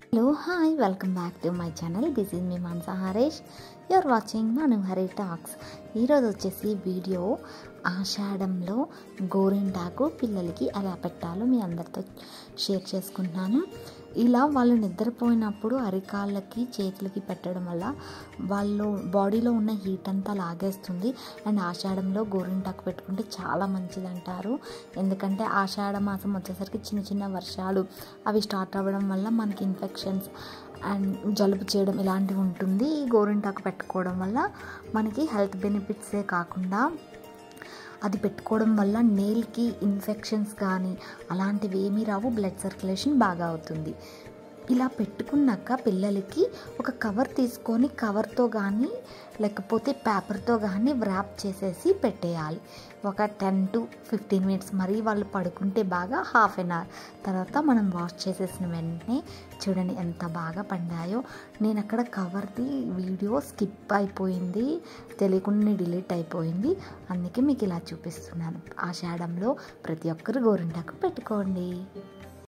hello hi welcome back to my channel this is me Mansa Harish you're watching మనం Hari talks ఈరోజు వచ్చేసి video ఆషాఢంలో గోరింటాకు పిల్లలకి ఎలా పెట్టాలో మీ అందరితో షేర్ చేసుకుంటున్నాను ఇలా వాళ్ళు నిద్రపోయినప్పుడు అరికాళ్ళకి చేతులకి పెట్టడం వల్ల వాళ్ళు బాడీలో ఉన్న హీట్ అంతా లాగేస్తుంది అండ్ ఆషాఢంలో గోరింటాకు పెట్టుకుంటే చాలా మంచిది అంటారు ఎందుకంటే ఆషాఢ మాసం వచ్చేసరికి చిన్న చిన్న వర్షాలు అవి స్టార్ట్ అవ్వడం వల్ల మనకి ఇన్ఫెక్షన్స్ అండ్ జలుబు చేయడం ఇలాంటివి ఉంటుంది ఈ గోరింటాకు పెట్టుకోవడం వల్ల మనకి హెల్త్ బెనిఫిట్సే కాకుండా అది పెట్టుకోవడం వల్ల నెయిల్కి ఇన్ఫెక్షన్స్ కానీ అలాంటివి ఏమీ రావు బ్లడ్ సర్క్యులేషన్ బాగా అవుతుంది ఇలా పెట్టుకున్నాక పిల్లలకి ఒక కవర్ తీసుకొని కవర్తో కానీ లేకపోతే పేపర్తో కానీ వ్రాప్ చేసేసి పెట్టేయాలి ఒక టెన్ టు ఫిఫ్టీన్ మినిట్స్ మరీ వాళ్ళు పడుకుంటే బాగా హాఫ్ అన్ అవర్ తర్వాత మనం వాష్ చేసేసిన వెంటనే చూడండి ఎంత బాగా పండాయో నేను అక్కడ కవర్ది వీడియో స్కిప్ అయిపోయింది తెలియకుండా డిలీట్ అయిపోయింది అందుకే మీకు ఇలా చూపిస్తున్నాను ఆషాఢంలో ప్రతి ఒక్కరు గోరింటాకు పెట్టుకోండి